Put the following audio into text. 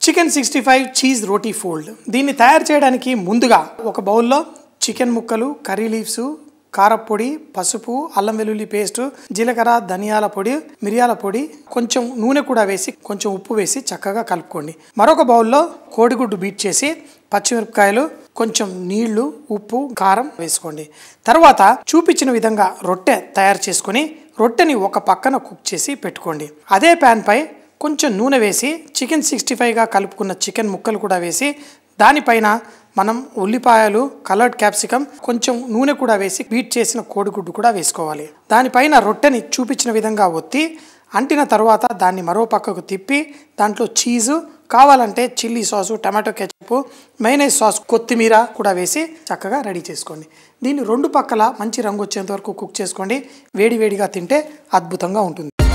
chicken sixty five cheese roti fold దీన్ని తయారు చేయడానికి ముందుగా ఒక బౌల్లో చికెన్ ముక్కలు కర్రీ లీవ్స్ కారపొడి పసుపు అల్లం వెల్లుల్లి పేస్ట్ జీలకర్ర ధనియాల పొడి మిరియాల పొడి కొంచెం నూనె కూడా వేసి కొంచెం ఉప్పు వేసి చక్కగా కలుపుకోండి మరొక బౌల్లో కోడిగుడ్డు బీట్ చేసి పచ్చిమిరపకాయలు కొంచెం నీళ్లు ఉప్పు కారం వేసుకోండి తర్వాత చూపించిన విధంగా రొట్టె తయారు చేసుకొని రొట్టెని ఒక పక్కన కుక్ చేసి పెట్టుకోండి అదే ప్యాన్ పై కొంచెం నూనె వేసి చికెన్ సిక్స్టీ ఫైవ్గా కలుపుకున్న చికెన్ ముక్కలు కూడా వేసి దానిపైన మనం ఉల్లిపాయలు కలర్డ్ క్యాప్సికమ్ కొంచెం నూనె కూడా వేసి బీట్ చేసిన కోడిగుడ్డు కూడా వేసుకోవాలి దానిపైన రొట్టెని చూపించిన విధంగా ఒత్తి అంటిన తర్వాత దాన్ని మరో పక్కకు తిప్పి దాంట్లో చీజు కావాలంటే chilli sauce tomato ketchup mayonnaise sauce కొత్తిమీర కూడా వేసి చక్కగా రెడీ చేసుకోండి దీన్ని రెండు పక్కల మంచి రంగు వచ్చేంత వరకు కుక్ చేసుకోండి వేడి వేడిగా తింటే అద్భుతంగా ఉంటుంది